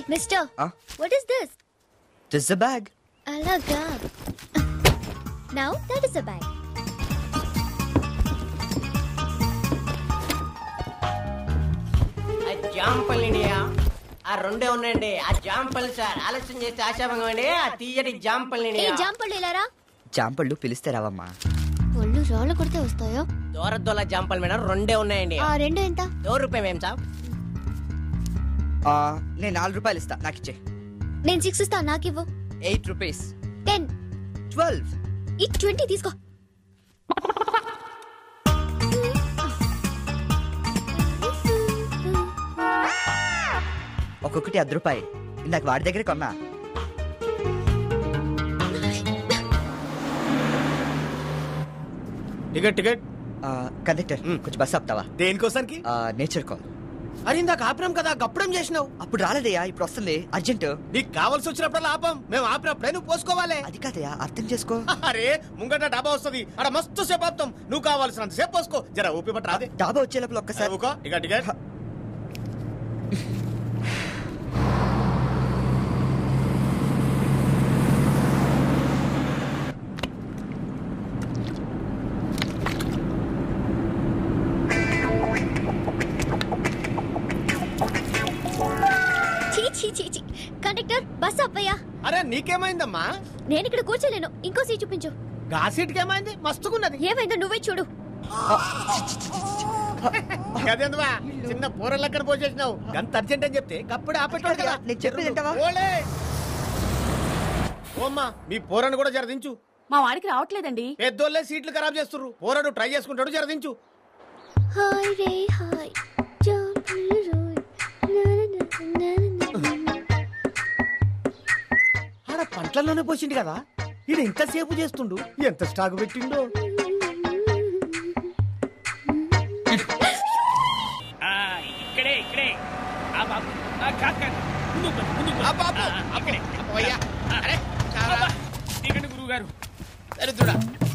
Mister Ah? What is this this a bag అలాగా now that is a bag ఆ జాంపల్ India ఆ రెండే ఉన్నాయండి ఆ జాంపల్ సార్ ఆలస్యం చేస్తే ఆశాభంగం అండి ఆ తీయటి జాంపల్ ఏ ఇండియా జాంపళ్ళు ఇలారా జాంపళ్ళు పిలిస్తే రావమ్మా ఒళ్ళు రాళ్ళు కొడితే వస్తాయో దూరదొల జాంపల్ మేడం రెండే ఉన్నాయండి ఆ రెండు ఎంత దో రూపాయి మేం సాబ్ ఆ, నేను నాలుగు రూపాయలు ఇస్తా నాకు ఇచ్చే నేను సిక్స్ ఇస్తా నాకు ఇవ్వు ఎయిట్ రూపీస్ టెన్ ట్వెల్వ్ ఈ ట్వంటీ తీసుకో ఒక్కొక్కటి అర్ధ రూపాయి ఇందాక వాడి దగ్గర కొన్నా టికెట్ టికెట్ ఆ, కండక్టర్ కొంచెం బస్ ఆపుతావా దేనికోసానికి ఆ, నేచర్ కాల్ అరే ఇందాక ఆపినాం కదా గప్పుడేం చేసినావు అప్పుడు రాలేదయ్యా ఇప్పుడు వస్తుంది అర్జెంట్ నీకు కావాల్సి వచ్చినప్పుడల్లా ఆపం మేము ఆపినప్పుడే నువ్వు పోసుకోవాలి అది కాదయ్యా అర్థం చేసుకో అరే ముంగట డాబా వస్తుంది అక్కడ మస్తు సేపు ఆపుతాం నువ్వు కావాల్సినంత సేపు పోసుకో జర ఊపి పట్టు రాదే డాబా వచ్చే లోపల ఒక్కసారి ఊకో టికెట్ టికెట్ చీ చీ చీ చీ కండక్టర్ బస్ అప్పయ్యా అరే నీకేమైందమ్మా నేను ఇక్కడ కూర్చోలేను ఇంకో సీట్ చూపించు గా సీట్కి ఏమైంది మస్తుకున్నది ఏమైందో నువ్వే చూడు అదేందువా చిన్న పూర లెక్కన పోసేసినావు గంత అర్జెంట్ అని చెప్తే కప్పుడే ఆపేటోడు కదా నేను చెప్పేది వింటావా? ఓలే ఓమ్మా మీ పోరను కూడా జరదించు మా వాడికి రావట్లేదండి పెద్దోళ్ళే సీట్లు ఖరాబ్ చేస్తుర్రు పోరడు ట్రై చేసుకుంటాడు జరదించు హాయ్ రే హాయ్ జాంపళ్ళు రోయ్. నా నా నా నా నా నా. ఆడ పంటల్లోనే పోసిండు కదా ఈడు ఎంతసేపు చేస్తుండు ఎంత స్టాక్ పెట్టిండో ఆ, ఇక్కడే ఇక్కడే ఆ బాబు ఆ, కాదు కాదు ముందుకు పద, ముందుకు పద. ఆ బాబు, ఆ, అబ్బో, ఇక్కడే. అబ్బోయ్యా. అరే, చాలా. అబ్బా, దిగండి గురువు గారు దరిద్రుడా.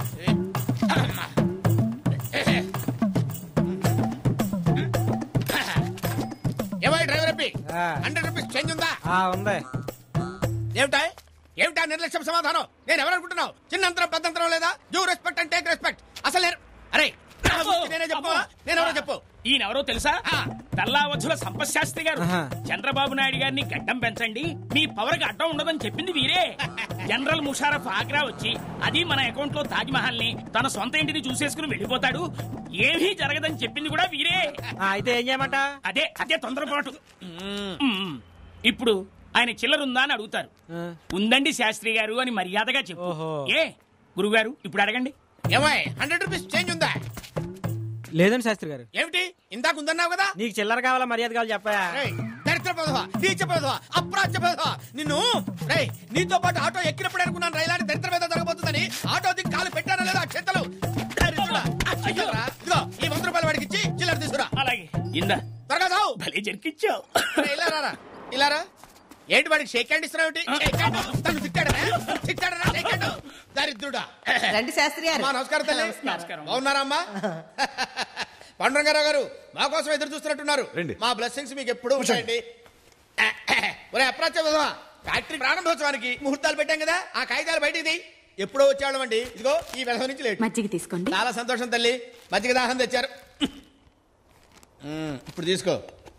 ఏమై డ్రైవర్ అప్పి హండ్రెడ్ రూపీస్ చేంజ్ ఉందా ఉంది ఏమిటా ఏమిటా నిర్లక్ష్యం సమాధానం నేను ఎవరనుకుంటున్నావు చిన్నంతరం పెద్దంతరం లేదా due respect and take respect అసలు నేను- అరే నా గురించి నేనే చెప్పు నేను ఎవరో చెప్పు ఈయనెవరో తెలుసా ఆ. తల్లావచ్చుల సంపశాస్త్రి గారు ఆహా. చంద్రబాబు నాయుడు గారిని గడ్డం పెంచండి మీ పవర్ కి అడ్డం ఉండదని చెప్పింది వీరే జనరల్ ముషారఫ్ ఆగ్రా వచ్చి అది మన అకౌంట్ లో తాజ్ మహల్ ని తన సొంత ఇంటిని చూసేసుకుని వెళ్ళిపోతాడు ఏమీ జరగదని చెప్పింది కూడా వీరే అయితే ఏం చేయమంట అదే అదే తొందరపాటు మ్మ్. ఇప్పుడు ఆయన చిల్లరుందా అని అడుగుతారు ఉందండి శాస్త్రి గారు అని మర్యాదగా చెప్పు ఓహో. ఏ గురుగారు ఇప్పుడు అడగండి ఏమై హండ్రెడ్ రూపీస్ చేంజ్ ఉందా లేదండి శాస్త్రి గారు ఏమిటి ఇందాక ఉందన్నావు కదా నీకు చిల్లర కావాలా మర్యాద కావాలి చెప్పయా రేయ్, దరిద్ర పదవా నీచ పదవా అప్రాచ్య పదవా నిన్ను రేయ్ నీతో పాటు ఆటో ఎక్కినప్పుడు అనుకున్నాను రైలాంటి దరిద్ర మీద జరగబోతుందని ఆటో దిక్కు కాలు పెట్టారా లేదా క్షేత్రలు దరిద్రుడా. చిల్లరా? ఇదిగో ఈ వంద రూపాయలు వాడికి ఇచ్చి చిల్లర తీసుకురా అలాగే ఇందా త్వరగా చావు భలే జరికిచ్చావు ఇలా రారా ఇలా రా ఏంటి వాడికి షేక్ హ్యాండ్ ఇస్తున్నావు షేక్ హ్యాండ్ తను తిట్టాడరా తిట్టాడరా షేక్ హ్యాండ్ దరిద్రుడా రండి శాస్త్రి గారు అమ్మా నమస్కారం తల్లి నమస్కారం. బాగున్నారా అమ్మా పాండురంగారావు గారు మా కోసం ఎదురు చూస్తున్నట్టున్నారు రండి. మా బ్లెస్సింగ్స్ మీకు ఎప్పుడూ ఉంటాయండి ఒరే అప్రాచ్య విధవా ఫ్యాక్టరీ ప్రారంభోత్సవానికి ముహూర్తాలు పెట్టాం కదా ఆ కాగితాలు బయటికి తీయి ఎప్పుడో వచ్చేవాళ్ళం అండి ఇదిగో ఈ విధవ నుంచి లేట్ మజ్జిగ తీసుకోండి చాలా సంతోషం తల్లి మజ్జిగ దాహం తెచ్చారు మ్మ్, ఇప్పుడు తీసుకో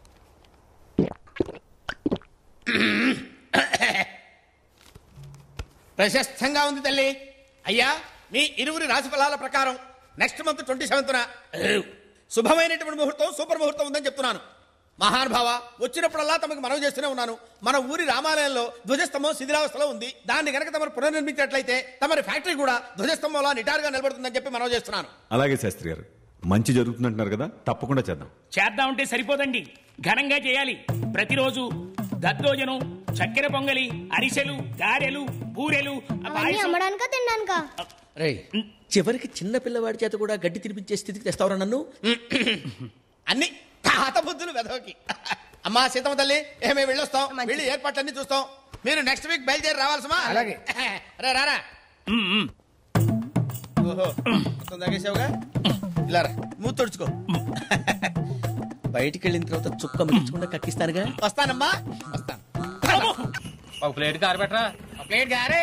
ప్రశస్తంగా ఉంది తల్లి అయ్యా మీ ఇరువురి రాశి ఫలాల ప్రకారం నెక్స్ట్ మంత్ ట్వంటీ సెవెంత్న శుభమైనటువంటి ముహూర్తం సూపర్ ముహూర్తం ఉందని చెప్తున్నాను మహానుభావ వచ్చినప్పుడల్లా తమకు మనవి చేస్తూనే ఉన్నాను మన ఊరి రామాలయంలో ధ్వజస్తంభం శిథిలావస్థలో ఉంది దాన్ని గనక తమరు పునర్నిర్మించినట్లయితే తమరి ఫ్యాక్టరీ కూడా ధ్వజస్తంభంలా నిటారుగా నిలబడుతుందని చెప్పి మనవి చేస్తున్నాను అలాగే శాస్త్రి గారు మంచి జరుగుతుందంటున్నారు కదా తప్పకుండా చేద్దాం చేద్దామంటే సరిపోదండి ఘనంగా చేయాలి ప్రతిరోజు దద్దోజనం చక్కెర పొంగలి అరిసెలు గారెలు బూరెలు ఆ అవన్నీ పాయసం. అమ్మడానికా తినడానికా రే చివరికి చిన్న పిల్లవాడి చేత కూడా గడ్డి తినిపించే స్థితికి తెస్తావరా నన్ను అన్ని తాత బుద్ధులు వెదవకి అమ్మా సీతమ్మ తల్లి ఏమే వెళ్ళొస్తాం వెళ్ళి ఏర్పాట్లన్నీ చూస్తాం మీరు నెక్స్ట్ వీక్ బయలుదేరి రావాల్సమా అలాగే రే రారా మ్మ్, మ్మ్. ఓహో మొత్తం తాగేసావుగా ఇలా రా మూతి తుడుచుకో బయటికి వెళ్ళిన తర్వాత చుక్క మించకుండా కక్కిస్తానుగా వస్తానమ్మా వస్తాను ఒక ప్లేట్ కారు పెట్టరా ఒక ప్లేట్ గారే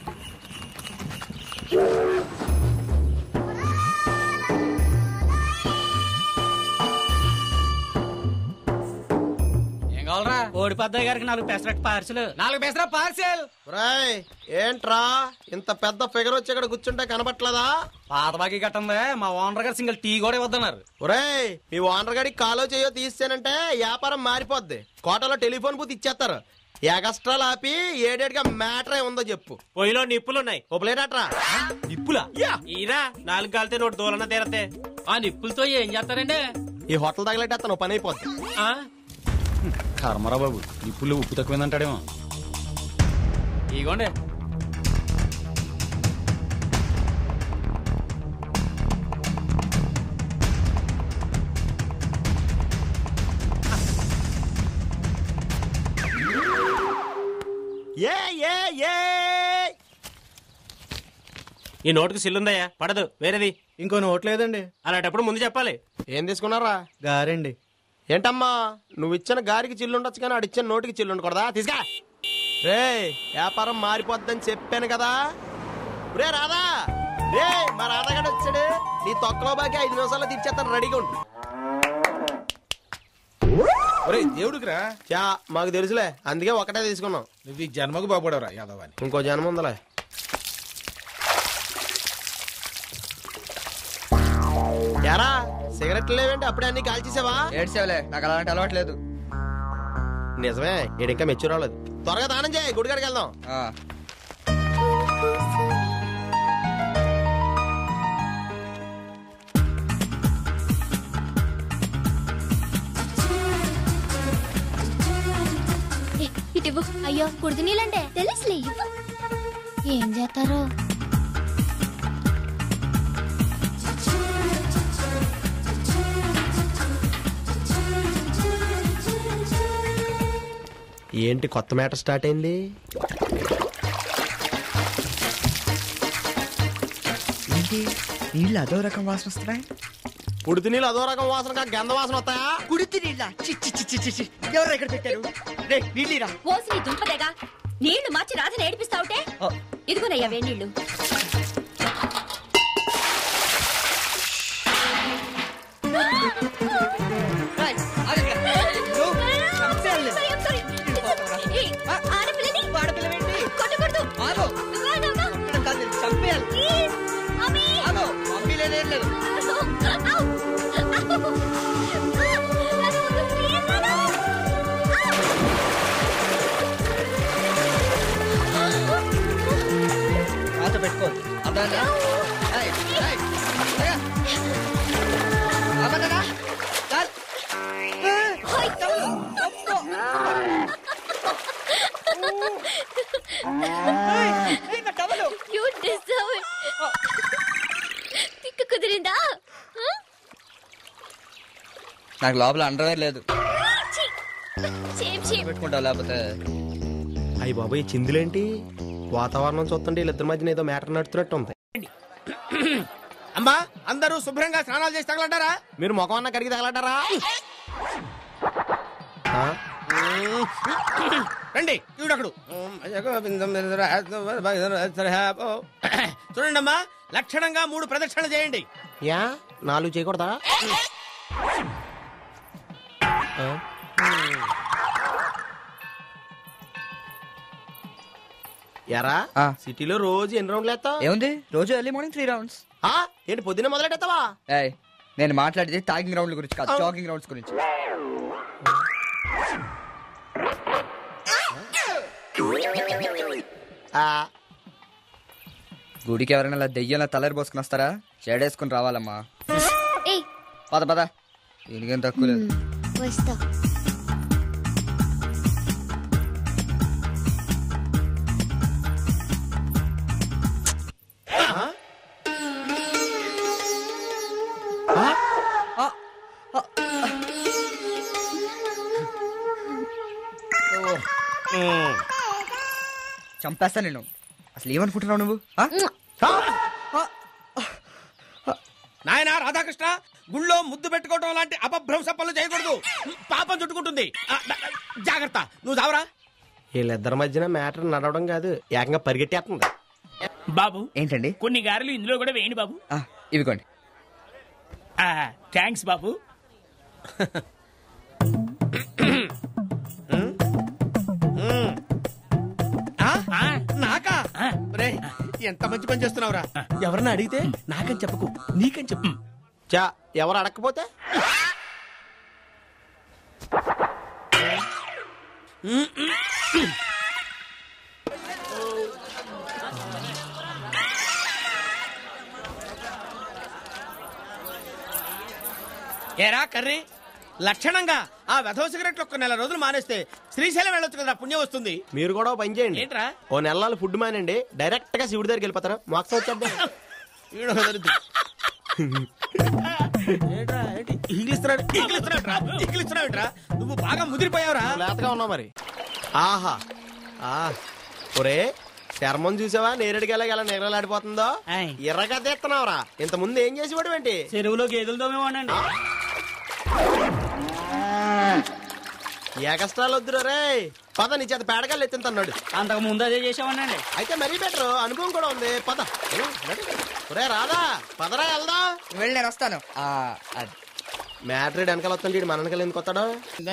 ఏం కావాలరా ఓడి పెద్దయ్య గారికి నాలుగు పెసరట్ పార్సల్ నాలుగు పెసరా పార్సెల్ రాయ్ ఏంట్రా ఇంత పెద్ద ఫిగర్ వచ్చి ఇక్కడ కూర్చుంటే కనబట్లేదా పాత బాకీ కట్టిందే మా ఓనర్ గారు సింగిల్ టీ కూడా ఇవ్వద్దన్నారు ఒరేయ్ మీ ఓనర్ గడికి కాలో చేయో తీస్తానంటే వ్యాపారం మారిపోద్ది కోటలో టెలిఫోన్ బూత్ ఇచ్చేస్తారు ఎగస్ట్రాలు ఆపి ఏడేడుగా మ్యాటర్ ఉందో చెప్పు పొయ్యిలో నిప్పులున్నాయి ఓ ప్లేట్ అట్రా నిప్పులా ఈరా నాలుగు కాలితే నోటి దూలన తీరతే ఆ నిప్పులతో ఏం చేస్తారండి ఈ హోటల్ తగలెట్టేస్తాను పని అయిపోద్ది ఆ? కర్మరా బాబు నిప్పులు ఉప్పు తక్కువైందంటాడేమో ఇగోండి ఏ ఏ ఏ ఈ నోటుకు సిల్లుందయ్యా పడదు వేరేది ఇంకో నోట్ లేదండి అలాంటప్పుడు ముందు చెప్పాలి ఏం తీసుకున్నారా గారండి ఏంటమ్మా నువ్వు ఇచ్చిన గారికి చిల్లు ఉండొచ్చు కానీ ఆడు ఇచ్చిన నోటికి చిల్లు ఉండకూడదా తీసుకా రే వ్యాపారం మారిపోద్దని చెప్పాను కదా రే రాధా రే మా రాధాగాడు వచ్చాడు నీ తొక్కలో బాకి ఐదు నిమిషాల్లో తీర్చేస్తాను రెడీగా ఉండు ఒరే దేవుడికి రా చా మాకు తెలుసులే అందుకే ఒకటే తీసుకున్నాం నువ్వు ఈ జన్మకు బాగుపడవరా యాదవ్ అని ఇంకో జన్మ ఉందలే ఎరా సిగరెట్లు లేవేంటి అప్పుడే అన్ని కాల్చేసావా ఏడ్చేవలే నాకు అలాంటి అలవాటు లేదు నిజమే ఈడు ఇంకా మెచ్యూర్ అవ్వలేదు త్వరగా దానం చేయి గుడికాడికి వెళ్దాం ఆ, ఏ, ఇటివ్వు అయ్యో కుడిది నీళ్ళంటే తెలుసులే ఇవ్వు ఏం చేస్తారో ఏంటి కొత్త మ్యాటర్ స్టార్ట్ అయింది ఏంటి నీళ్ళు అదో రకం వాసన వస్తున్నాయి పుడితి నీళ్ళు అదో రకం వాసన గంధ వాసన వస్తాయా కుడితి నీళ్ళ చి చి చి చి చి చి ఎవరు ఇక్కడ పెట్టారు రే నీళ్ళిరా ఓసి నీ దుంపదేగా నీళ్లు మార్చి రాధని ఏడిపిస్తావుటే ఇదిగోనయ్యా వేణీళ్ళు ఆడపిల్లవేంటి కొట్టకూడదు ఆగో ఆగు, ఆగు. ఇక్కడ కాదు, చంపేయాలి ప్లీజ్, మమ్మీ. ఆగో మమ్మీ లేదేం లేదు ఆగు, ఆగు. నాన్న వద్దు, ప్లీజ్, నాన్న. రాత పెట్టుకోవద్దు అర్థమైందా ఏయ్, ఏయ్, అయ్యా. అమ్మదనా? చాలు. ఏయ్, ఏయ్, నా టవలు. You deserve it. తిక్కు కుదిరిందా ఆ? నాకు లోపల అండర్వేర్ లేదు ఛీ. షేమ్ షేమ్ పెట్టుకుంటావు లేకపోతే అయ్యి బాబాయ్ చిందులేంటి వాతావరణం చూస్తుంటే వీళ్ళిద్దరి మధ్యన ఏదో మ్యాటర్ నడుతున్నట్టు ఉంది అమ్మా అందరూ శుభ్రంగా స్నానాలు చేసి తగలంటారా మీరు ముఖం అన్న కడిగి తగలటారా రండి చూడకడు చూడండి అమ్మా లక్షణంగా మూడు ప్రదక్షిణలు చేయండి యా నాలుగు చేయకూడదా ఆ? ఎరా ఆ. సిటీలో రోజు ఎన్ని రౌండ్లు వేస్తావు ఏముంది రోజు ఎర్లీ మార్నింగ్ త్రీ రౌండ్స్ ఆ? ఏంటి పొద్దున్నే మొదలెట్టేస్తావా ఏయ్ నేను మాట్లాడేది టాగింగ్ రౌండ్ల గురించి కాదు జాగింగ్ రౌండ్స్ గురించి ఆ, గుడికి ఎవరైనా ఇలా దెయ్యంలో తలరి పోసుకుని వస్తారా చెడేసుకుని రావాలమ్మా ఏయ్ పద పద దీనికేం తక్కువ లేదు వస్తా చంపేస్తా నేను అసలు ఏమనుకుంటున్నావు నువ్వు ఆ? నాయన రాధాకృష్ణ గుళ్ళో ముద్దు పెట్టుకోవడం లాంటి అపభ్రంశ పనులు చేయకూడదు పాపం చుట్టుకుంటుంది ఆ, ద- జాగ్రత్త నువ్వు చావరా వీళ్ళిద్దరి మధ్యన మ్యాటర్ నడవడం కాదు ఏకంగా పరిగెట్టేస్తుంది బాబు ఏంటండి కొన్ని గారెలు ఇందులో కూడా వేయండి బాబు ఆ, ఇవిగోండి థ్యాంక్స్ బాబు ఆ? నాకా ఆ. రే ఎంత మంచి పని చేస్తున్నావురా ఎవరన్నా అడిగితే నాకని చెప్పకు నీకని చెప్పు చా ఎవరు అడగకపోతే ఏరా కర్రీ లక్షణంగా ఆ వెధవ సిగరెట్లు ఒక్క నెల రోజులు మానేస్తే శ్రీశైలం వెళ్ళొచ్చు కదా పుణ్యం వస్తుంది మీరు కూడా ఓ పని చేయండి ఏంట్రా ఓ నెలలు ఫుడ్ మానండి డైరెక్ట్ గా శివుడి దగ్గరికి వెళ్ళిపోతారు మోక్షం వచ్చేద్దాం ఈడో దరిద్రుడు. ఏంట్రా, ఏంటి? ఈగిలిస్తున్నాడు, ఈగిలిస్తున్నాడురా, ఈగిలిస్తున్నాడురా. నువ్వు బాగా ముదిరిపోయావురా లేతగా ఉన్నావు మరి ఆహా ఆ ఒరే చర్మం చూసావా నేరేడుకి ఎలా ఎలా నిగలాడిపోతుందో ఎర్రగా తీస్తున్నావురా ఇంత ముందు ఏం చేసేవాడు ఏంటి చెరువులో గేదెలతో మేమోనండి ఏ కష్టాలు వద్దురా రే పద నీ చేత పేడగాళ్ళు ఎత్తింతన్నాడు అంతకు ముందు అదే చేసామనండి అయితే మరీ బెటర్ అనుభవం కూడా ఉంది పద ఒరే రాదా పదరా వెళ్దాం వెళ్ళి నేను వస్తాను ఆ, అది. మ్యాట్రిడ్ వెనకాల వస్తాను చూడు మన వెనకాల ఎందుకు వస్తాడు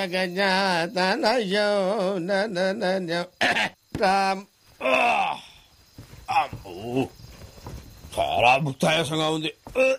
రామ్. ఆ. అమ్మో. చాలా భుక్తాయాసంగా ఉంది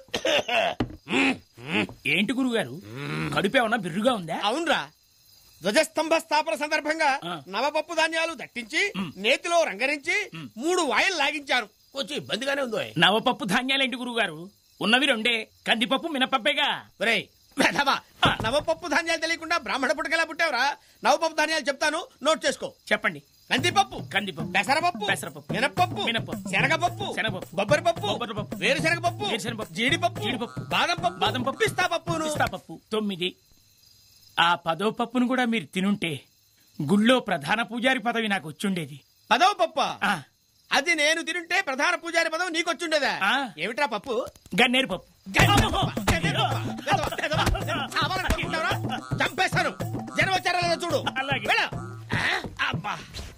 ఏంటి గురుగారు కడుపు ఏమన్నా బిర్రుగా ఉందా అవునరా ధ్వజస్తంభ స్థాపన సందర్భంగా ఆ. నవపప్పు ధాన్యాలు దట్టించి నేతిలో రంగరించి మూడు వాయిల్ లాగించారు కొంచెం ఇబ్బందిగానే ఉందో నవపప్పు ధాన్యాలేంటి గురుగారు ఉన్నవి రెండే కందిపప్పు మినపప్పేగా ఒరేయ్ వెధవా నవపప్పు ధాన్యాలు తెలియకుండా బ్రాహ్మణ పుట్టకెలా పుట్టావురా నవపప్పు ధాన్యాలు చెప్తాను నోట్ చేసుకో చెప్పండి కందిపప్పు కందిపప్పు పెసరపప్పు పెసరపప్పు. మినప్పప్పు మినప్పప్పు. శనగపప్పు శనగపప్పు. బొబ్బరి పప్పు బొబ్బరి పప్పు. వేరుశనగ పప్పు వేరుశనగపప్పు. జీడిపప్పు జీడిపప్పు. బాదం పప్పు బాదం పప్పు. పిస్తా పప్పును పిస్తా పప్పు తొమ్మిది ఆ పదో పప్పును కూడా మీరు తినుంటే గుళ్ళో ప్రధాన పూజారి పదవి నాకు వచ్చుండేది పదవ పప్ప ఆ, అది నేను తినుంటే ప్రధాన పూజారి పదం నీకొచ్చుండేదా ఆ. ఏమిట్రా పప్పు గన్నేరు పప్పు గడ్డి పప్ప, గడ్డి పప్ప. వెధవ, వెధవ. చావాలనుకుంటున్నావురా? చంపేస్తాను జనం వచ్చారా లేదా చూడు అలాగే. వెళ్ళు. ఆ, అబ్బా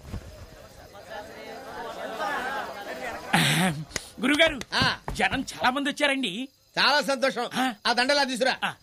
గురుగారు ఆ, జనం చాలా మంది వచ్చారండి చాలా సంతోషం ఆ. ఆ దండలా తీసురా ఆ.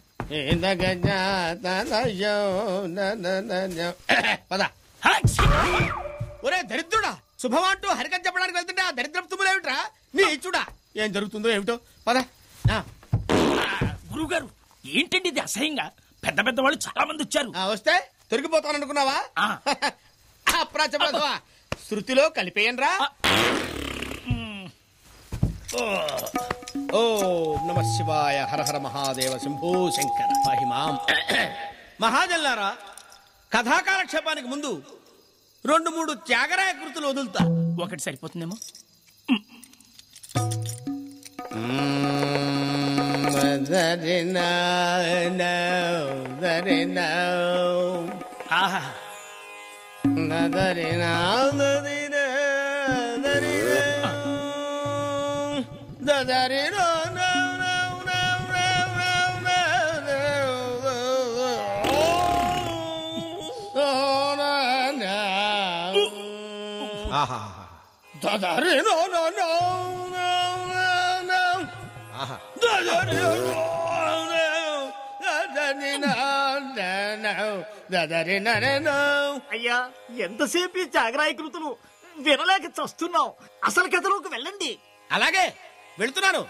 పద హా, ఛీ! ఒరే దరిద్రుడా శుభమంటూ హరికం చెప్పడానికి వెళ్తుంటే ఆ దరిద్రపు తుమ్ములేమిట్రా నీ ఇచ్చుడా ఏం జరుగుతుందో ఏమిటో పద ఆ, ఆ, గురుగారు ఏంటండి ఇది అసహ్యంగా పెద్ద పెద్ద వాళ్ళు చాలా మంది వచ్చారు ఆ, వస్తే తొరిగిపోతాననుకున్నావా ఆ. అప్రాచపడతావా శృతిలో కలిపేయనరా ఆ. మ్, ఓ నమ శివాయ హర హర మహాదేవ శంభో శంకర మహిమాం మహాజల్లారా కథాకాలక్షేపానికి ముందు రెండు మూడు త్యాగరాయ కృతులు వదులుతా ఒకటి సరిపోతుందేమో ఆహా ఆహా ఆహా అయ్యా ఎంతసేపు ఈ జాగరాయకృతులు వినలేక చస్తున్నాం అసలు కథలోకి వెళ్ళండి అలాగే వెళ్తున్నాను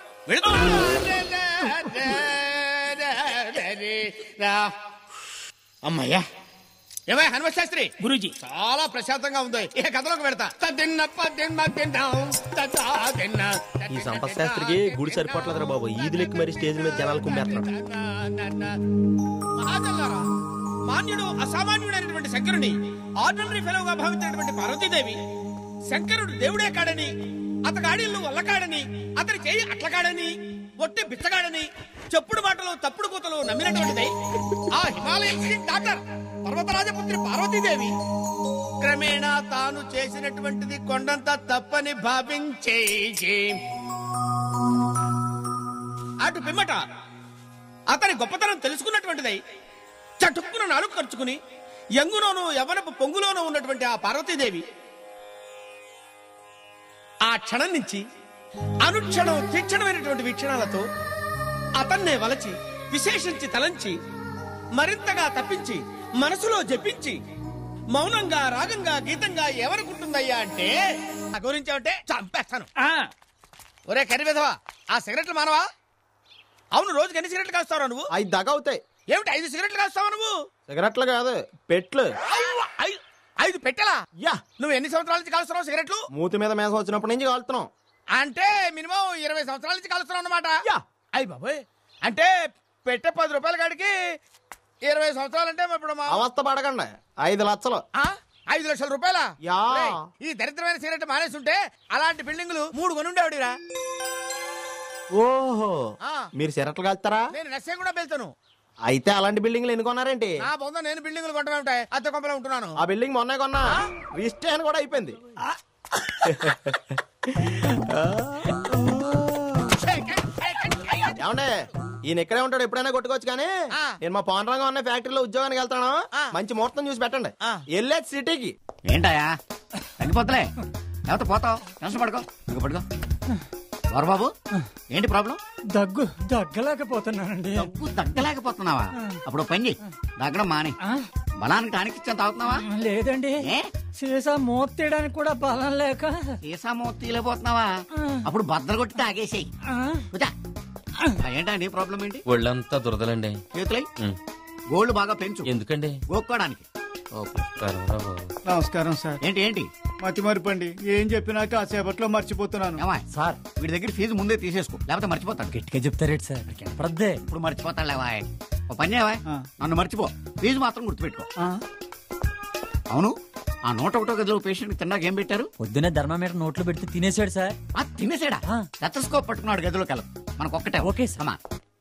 వెళ్తున్నాను అమ్మయ్యా ఏమై హనుమ శాస్త్రి గురూజీ చాలా ప్రశాంతంగా ఉంది ఏ కథలోకి పెడతా తదిన్న పదిన్న తిన్నాం, తదా తిన్న, ఈ సంపత్ శాస్త్రికి గుడి సరిపోట్లేదురా బాబు ఈదులెక్కి మరి స్టేజ్ మీద జనాలు కుమ్మేస్తున్నాడు మహాజల్లారా, మాన్యుడు అసామాన్యుడైనటువంటి శంకరుని ఆర్డినరీ ఫెలోగా భావించినటువంటి పార్వతీదేవి శంకరుడు దేవుడే కాడని అతగాడిల్లు వల్లకాడని అతని చేయి అట్లకాడని ఒట్టి బిచ్చగాడని చెప్పుడు మాటలు తప్పుడు కూతలు నమ్మినటువంటిది ఆ హిమాలయం డాక్టర్ పర్వతరాజపుత్రి పార్వతీదేవి క్రమేణా తాను చేసినటువంటిది కొండంత తప్పని భావించే అటు పిమ్మట అతని గొప్పతనం తెలుసుకున్నటువంటిదై చటుక్కున నాలుగు ఖర్చుకుని యంగులోను యవనపు పొంగులోను ఉన్నటువంటి ఆ పార్వతీదేవి ఆ క్షణం నుంచి అనుక్షణం తీక్షణమైనటువంటి వీక్షణాలతో అతన్నే వలచి విశేషించి తలంచి మరింతగా తప్పించి మనసులో జపించి మౌనంగా రాగంగా గీతంగా ఎవరుకుంటుందయ్యా అంటే నా గురించి అంటే చంపేస్తాను ఒరే కరి విధవా ఆ సిగరెట్లు మానవా అవును రోజుకి ఎన్ని సిగరెట్లు కాస్తావు నువ్వు ఐదు దాకా అవుతాయి ఏమిటి ఐదు సిగరెట్లు కాస్తావా నువ్వు సిగరెట్లు కాదు పెట్లు అవ్వ, ఐ- ఐదు పెట్టెలా యా నువ్వు ఎన్ని సంవత్సరాల నుంచి కాలుస్తున్నావు సిగరెట్లు మూతి మీద మేసం వచ్చినప్పటి నుంచి కాలుతున్నాం అంటే మినిమం ఇరవై సంవత్సరాల నుంచి కలుస్తున్నావు అన్నమాట అయ్యి బాబోయ్ అంటే పెట్టె పది రూపాయల కాడికి ఇరవై సంవత్సరాలు అంటే ఇప్పుడు మా అవస్థ పడకండి ఐదు లక్షలు ఆ? ఐదు లక్షల రూపాయల యా. ఈ దరిద్రమైన సిగరెట్ మానేస్తుంటే అలాంటి బిల్డింగులు మూడు కొనుండేవాడిరా ఓహో ఆ. మీరు సిగరెట్లు కాల్తారా నేను నష్టం కూడా వెళ్తాను అయితే అలాంటి బిల్డింగ్లు ఎన్ని కొన్నారేంటి నా బొంద నేను బిల్డింగులు కొంటా ఉంటాయి అద్దె కొంపలో ఉంటున్నాను ఆ బిల్డింగ్ మొన్నే కొన్నా రిజిస్ట్రేషన్ కూడా అయిపోయింది ఏమండే ఈయన ఇక్కడే ఉంటాడు ఎప్పుడైనా కొట్టుకోవచ్చు కానీ నేను మా పవన్ ఉన్న ఫ్యాక్టరీలో ఉద్యోగానికి వెళ్తాను మంచి ముహూర్తం చూసి పెట్టండి వెళ్ళే సిటీకి ఏంటాయా తగ్గిపోతలే లేకపోతే పోతావు టెన్షన్ పడుకో ఇక పడుకో బాబు ఏంటి ప్రాబ్లం దగ్గు దగ్గలేకపోతున్నానండి దగ్గు తగ్గలేకపోతున్నావా అప్పుడు ఓ పని చెయ్యి దగ్గడం మాని బలానికి టానిక్ ఇచ్చాను తాగుతున్నావా లేదండి ఏ? సీసా మూత తీయడానికి కూడా బలం లేక సీసా మూత తీయలేకపోతున్నావా అప్పుడు బద్దలు కొట్టి తాగేసేయి ఏంటా నీ ప్రాబ్లం ఏంటి ఒళ్ళంతా దురదలండి చేతులై గోల్డ్ బాగా పెంచు ఎందుకండి గోక్కోడానికి నమస్కారం సార్ ఏంటి ఏంటి మతి మరిపండి ఏం చెప్పినా కాసేపట్లో మర్చిపోతున్నాను సార్ వీడి దగ్గర ఫీజు ముందే తీసేసుకో లేకపోతే మర్చిపోతాడు గట్టిగా చెప్తారేంటి సార్ ప్రద్దే ఇప్పుడు మర్చిపోతాడు లేవా ఓ పని చేయవా నన్ను మర్చిపో ఫీజు మాత్రం గుర్తుపెట్టుకో అవును ఆ నూట ఒకటో గదిలో పేషెంట్ తిన్నాక ఏం పెట్టారు పొద్దునే ధర్మమీటర్ నోట్లో పెడితే తినేసాడు సార్ ఆ తినేసాడా టెటస్కోప్ పట్టుకున్నాడు గదిలోకి వెళ్ళం మనకు ఒక్కటే ఓకే సమా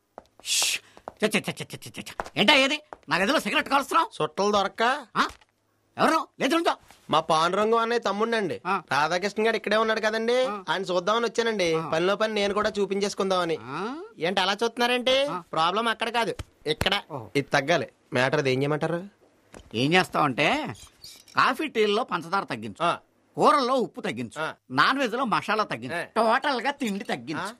ఏంటా ఏది నా గదిలో సిగరెట్ కాలుస్తున్నావు చుట్టలు దొరక్క ఎవరు లేదు నుంచో. మా పాండురంగం అన్నయ్య తమ్ముండండి రాధాకృష్ణ గారు ఇక్కడే ఉన్నాడు కదండి ఆయన చూద్దామని వచ్చానండి పనిలో పని నేను కూడా చూపించేసుకుందామని ఏంటి అలా చూస్తున్నారేంటి ప్రాబ్లం అక్కడ కాదు ఇక్కడ ఇది తగ్గాలి మ్యాటర్ ఏం చేయమంటారు ఏం చేస్తావంటే కాఫీ టీల్లో పంచదార తగ్గించు కూరల్లో ఉప్పు తగ్గించు నాన్ వెజ్ లో మసాలా తగ్గించు టోటల్ గా తిండి తగ్గించు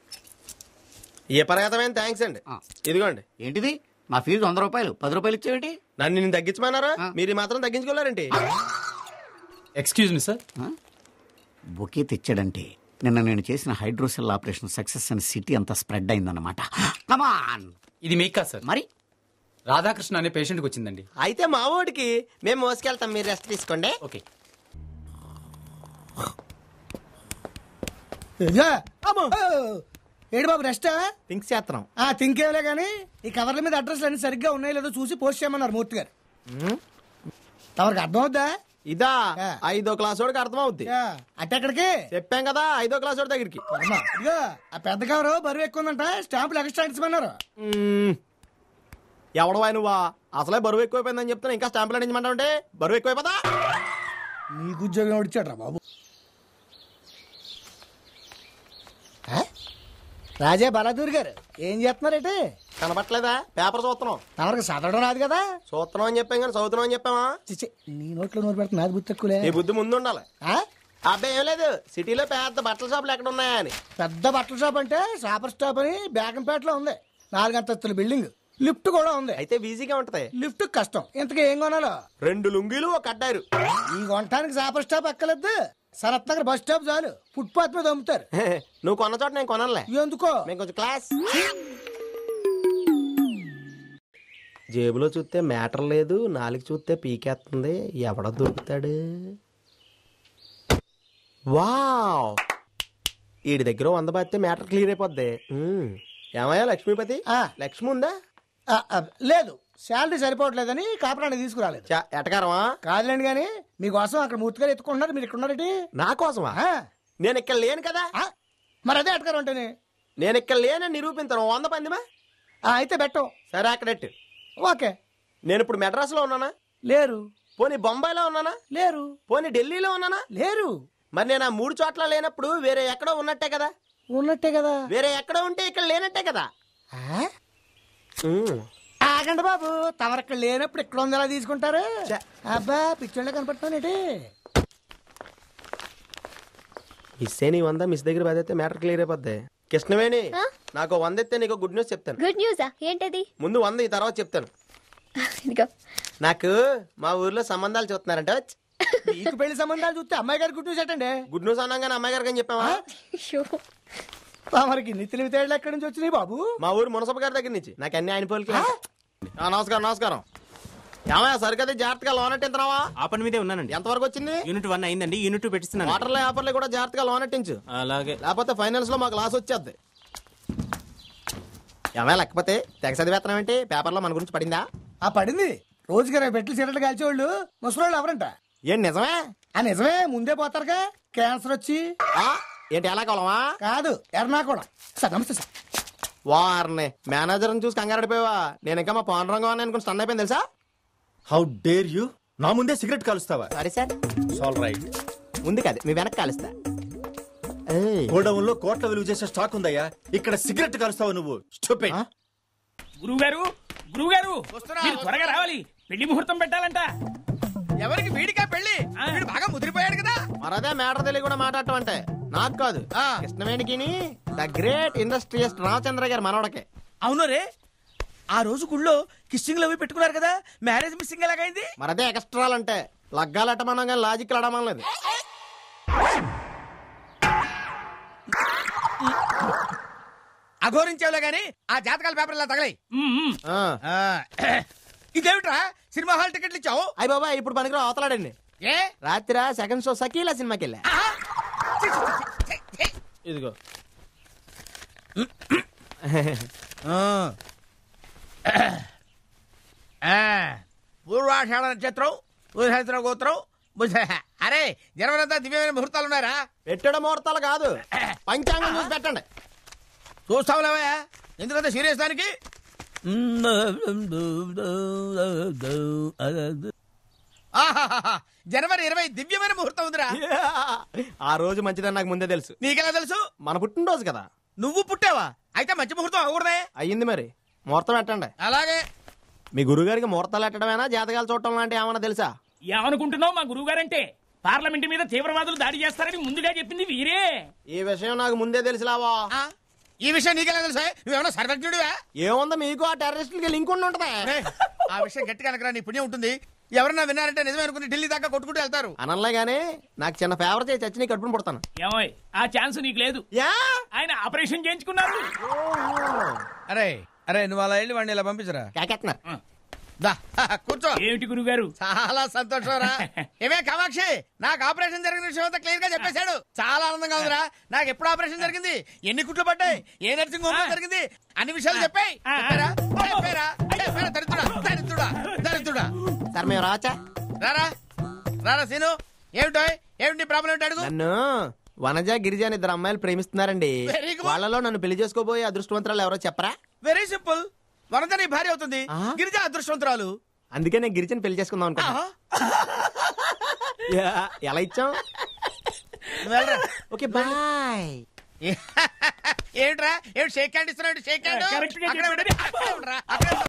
ఏ పర్యాతమైన థ్యాంక్స్ అండి ఇదిగోండి ఏంటిది మా ఫీజు వంద రూపాయలు పది రూపాయలు ఇచ్చేవిటి నన్ను నేను తగ్గించమన్నారా మీరు ఈ మాత్రం తగ్గించుకోలేరండి ఎక్స్క్యూజ్ మీ సార్ బొకే తెచ్చాడంటే నిన్న నేను చేసిన హైడ్రోసెల్ ఆపరేషన్ సక్సెస్ అని సిటీ అంతా స్ప్రెడ్ అయిందన్నమాట కమాన్ ఇది మీకు కాదు సార్ మరి రాధాకృష్ణ అనే పేషెంట్కి వచ్చిందండి అయితే మా ఊడికి మేము మోసుకెళ్తాం మీరు రెస్ట్ తీసుకోండి ఓకే ఏడు బాబు రెస్ట్ థింక్స్ చేస్తున్నాం ఆ తింకేవలే గానీ ఈ కవర్ల మీద అడ్రస్లు అన్ని సరిగ్గా ఉన్నాయో లేదో చూసి పోస్ట్ చేయమన్నారు మూర్తి గారు తమరికి అర్థం అవుద్దా ఇదా ఐదో క్లాస్ వాడికి అర్థం అవుద్ది అంటే ఎక్కడికి చెప్పాం కదా ఐదో క్లాస్ వాడి దగ్గరికి అమ్మా, ఇదిగో ఆ పెద్ద కవరు బరువు ఎక్కువ ఉందంట స్టాంపులు ఎక్స్ట్రా ఇచ్చమన్నారు మ్మ్. ఎవడవా నువ్వా అసలే బరువు ఎక్కువైపోయిందని చెప్తున్నా ఇంకా స్టాంపులు అందించమంటావు అంటే బరువు ఎక్కువైపోదా నీకు ఉద్యోగం ఇచ్చాడ్రా బాబు ఆ? రాజా బలాదూర్ గారు ఏం చేస్తున్నారేంటి కనపట్లేదా పేపర్ చూస్తున్నాం తమరికి చదవడం రాదు కదా చూస్తున్నాం అని చెప్పాం కానీ చదువుతున్నాం అని చెప్పామా చిచ్చి నీ నోట్లో నోరు పెడుతున్నా నాది బుద్ధి తక్కువలే నీ బుద్ధి ముందు ఉండాలి ఆ? అబ్బాయి ఏం లేదు సిటీలో పెద్ద బట్టల షాపులు ఎక్కడ ఉన్నాయా అని పెద్ద బట్టల షాప్ అంటే షాపర్ స్టాప్ అని బేగంపేటలో ఉంది నాలుగంతస్తుల బిల్డింగ్ లిఫ్ట్ కూడా ఉంది అయితే ఈజీగా ఉంటది లిఫ్ట్ కష్టం ఇంతకీ ఏం కొనాలో రెండు లుంగీలు ఒక కట్టారు ఈ కొనటానికి షాపర్ స్టాప్ ఎక్కలేదు సరత్ నగర్ బస్ స్టాప్ చాలు ఫుట్పాత్ మీద అమ్ముతారు నువ్వు కొన్న చోట నేను కొనలే ఎందుకో మేము కొంచెం క్లాస్ జేబులో చూస్తే మ్యాటర్ లేదు నాలుగు చూస్తే పీకేస్తుంది ఎవడ దొరుకుతాడు వావ్ వీడి దగ్గర వంద బాస్తే మ్యాటర్ క్లియర్ అయిపోద్ది ఉమ్. ఏమయ్యా లక్ష్మీపతి లక్ష్మి ఉందా ఆ, ఆ, లేదు శాలరీ సరిపోవట్లేదని కాపురాన్ని తీసుకురాలేదు ఎటకారమా కాదులేండి కానీ మీకోసం అక్కడ మూర్తిగారు ఎత్తుకుంటున్నారు మీరు ఇక్కడ ఉన్నారేంటి నా కోసమా నేను ఇక్కడ లేను కదా మరి అదే ఎటకారం అంటేనే నేను ఇక్కడ లేనని నిరూపించను వంద పందిమా అయితే పెట్టం సరే అక్కడెట్టు ఓకే నేను ఇప్పుడు మెడ్రాస్ లో ఉన్నానా లేరు పోనీ బొంబాయిలో ఉన్నానా లేరు పోనీ ఢిల్లీలో ఉన్నానా లేరు మరి నేను ఆ మూడు చోట్ల లేనప్పుడు వేరే ఎక్కడో ఉన్నట్టే కదా ఉన్నట్టే కదా వేరే ఎక్కడో ఉంటే ఇక్కడ లేనట్టే కదా ఉమ్. ఆగండి బాబు తమరక్కడ లేనప్పుడు ఇక్కడ ఉంది ఎలా తీసుకుంటారు అబ్బా పిచ్చోళ్ళే కనపడుతున్నానేటి మిస్ నీ వంద మిస్ దగ్గర పదైతే మ్యాటర్ క్లియర్ అయిపోద్ది కృష్ణవేణి నాకు వంద ఎత్తే నీకు గుడ్ న్యూస్ చెప్తాను గుడ్ న్యూసా ఏంటది ముందు వంద ఈ తర్వాత చెప్తాను ఇదిగో నాకు మా ఊర్లో సంబంధాలు చూస్తున్నారంట నీకు పెళ్లి సంబంధాలు చూస్తే అమ్మాయి గారి గుడ్ న్యూస్ ఏంటండి గుడ్ న్యూస్ అన్నాగానే అమ్మాయి గారికి అని చెప్పావా తమరికి ఇన్ని తెలివితేటలు ఎక్కడి నుంచి వచ్చినాయి బాబు మా ఊరు మునసబ గారి దగ్గర నుంచి నాకు అన్ని ఆయన పోలికి నమస్కారం నమస్కారం ఏమయ్య సరికదా జాగ్రత్తగా లోన్ ఎట్టింతున్నావా ఆ పని మీదే ఉన్నానండి ఎంతవరకు వచ్చింది యూనిట్ వన్ అయిందండి యూనిట్ టూ పెట్టిస్తున్నాను వాటర్లో ఆఫర్లు కూడా జాగ్రత్తగా లోన్ ఎట్టించు అలాగే లేకపోతే ఫైనాన్స్ లో మాకు లాస్ వచ్చేద్ది ఏమయ్య లేకపోతే తెగ చదివేస్తున్నాం ఏంటి పేపర్లో మన గురించి పడిందా ఆ పడింది రోజుకి ఇరవై పెట్లు సిగరెట్లు కాల్చేవాళ్ళు ముసలోళ్ళు ఎవరంట ఏం నిజమే ఆ నిజమే ముందే పోతారుగా క్యాన్సర్ వచ్చి ఆ, ఏంటి ఎలా కాలమా కాదు ఎర్నాకుళం సార్ నమస్తే సార్ వారిని మేనేజర్ చూసి కంగారడిపోయావా నేను ఇంకా మా పవన్ రంగం అని అనుకుని స్టన్ అయిపోయింది తెలుసా హౌ డేర్ యూ నా ముందే సిగరెట్ కాలుస్తావా సరే సార్ ఆల్ రైట్ ఉంది కాదు మీ వెనక్కి కాలుస్తా గోడౌన్ లో కోట్ల విలువ చేసే స్టాక్ ఉందయ్యా ఇక్కడ సిగరెట్ కాలుస్తావా నువ్వు స్టూపిడ్ గురువుగారు గురువుగారు మీరు త్వరగా రావాలి పెళ్లి ముహూర్తం పెట్టాలంట ఎవరికి వీడికా పెళ్లి వీడు బాగా ముదిరిపోయాడు కదా మరదే మేటర్ తెలియ కూడా మాట్లాడటం అంటే నాకు కాదు కృష్ణవేణికి ద గ్రేట్ ఇండస్ట్రియస్ట్ రామచంద్ర గారి మనవడకే అవును రే ఆ రోజు గుళ్ళో కిస్సింగ్ అవి పెట్టుకున్నారు కదా మ్యారేజ్ మిస్సింగ్ ఎలాగైంది మరదే ఎక్స్ట్రాలు అంటే లగ్గాలు ఎట్టమన్నాం కానీ లాజిక్ అడమలేదు అఘోరించేవులే గాని ఆ జాతకాల పేపర్ ఇలా తగలై ఇదేమిట్రా సినిమా హాల్ టికెట్లు ఇచ్చావు అయ్యి బాబా ఇప్పుడు పనికిరా అవతలాడండి ఏ రాత్రి సెకండ్ షో సకీలా సినిమాకి వెళ్ళా ఇదిగో పూర్వాషాఢ నక్షత్రం పూర్వహస్ర గోత్రం బుధ- అరే జనవరంతా దివ్యమైన ముహూర్తాలు ఉన్నారా పెట్టడం ముహూర్తాలు కాదు పంచాంగం చూసి పెట్టండి చూస్తావులేవయ్యా ఎందుకంత సీరియస్ దానికి ఆహాహాహా. జనవరి ఇరవై దివ్యమైన ముహూర్తం ఉందిరా ఆ రోజు మంచిదని నాకు ముందే తెలుసు నీకెలా తెలుసు మన పుట్టినరోజు కదా నువ్వు పుట్టావా అయితే మంచి ముహూర్తం అవ్వకూడదే అయ్యింది మరి ముహూర్తం పెట్టండి అలాగే మీ గురుగారికి ముహూర్తాలు పెట్టడమేనా జాతకాలు చూడటం లాంటి ఏమన్నా తెలుసా ఏమనుకుంటున్నావు మా గురువుగారంటే పార్లమెంట్ మీద తీవ్రవాదులు దాడి చేస్తారని ముందుగా చెప్పింది వీరే ఈ విషయం నాకు ముందే తెలిసిలావా ఈ విషయం నీకెలా తెలుసా నువ్వేమన్నా సర్వజ్ఞుడివా ఏముంది మీకు ఆ టెర్రరిస్టులకి లింక్ ఉండి ఉంటది ఏయ్, ఆ విషయం గట్టిగా అనకరా నీ పుణ్యం ఉంటుంది ఎవరన్నా విన్నారంటే నిజమే అనుకుని ఢిల్లీ దాకా కొట్టుకుంటూ వెళ్తారు అనలే గానీ నాకు చిన్న ఫేవర్ చేసి చచ్చి నీ కట్టుకుని పుడతాను ఏమోయ్ ఆ ఛాన్స్ నీకు లేదు ఆయన ఆపరేషన్ చేయించుకున్నారు అరే అరే నువ్వు అలా వెళ్ళి వాడిని ఇలా పంపించరా కాకెత్తున్నారు దా కూర్చో ఏమిటి గురుగారు చాలా సంతోషం రా ఏమే కామాక్షి నాకు ఆపరేషన్ జరిగిన విషయం అంతా క్లియర్ గా చెప్పేశాడు చాలా ఆనందంగా ఉందిరా నాకు ఎప్పుడు ఆపరేషన్ జరిగింది ఎన్ని కుట్లు పడ్డాయి ఏ నర్సింగ్ హోమ్ లో జరిగింది అన్ని విషయాలు చెప్పాయి చెప్పారా చెప్పారా చెప్పారా దరిద్రుడా దరిద్రుడా దరిద్రుడా సార్ మేము రావచ్చా రారా రారా సీను ఏమిటో ఏమిటి ప్రాబ్లం ఏంటి అడుగు నన్ను వనజ గిరిజ అని ఇద్దరు అమ్మాయిలు ప్రేమిస్తున్నారండి Very good. వాళ్ళలో నన్ను పెళ్లి చేసుకోబోయే అదృష్టవంతరాలు ఎవరో చెప్పరా వెరీ సింపుల్ వనంత నీ భార్య అవుతుంది గిరిజ అదృష్టవంతురాలు అందుకే నేను గిరిజని పెళ్లి చేసుకుందాం అనుకున్నా యా, ఎలా ఇచ్చాం వెళ్ళరా ఓకే బాయ్ ఏమిట్రా ఏమిటి షేక్ హ్యాండ్ ఇస్తున్నాడు షేక్ హ్యాండ్ Correct గా అక్కడే ఉండండి. అక్కడే ఉండరా. అక్కడే ఉండు.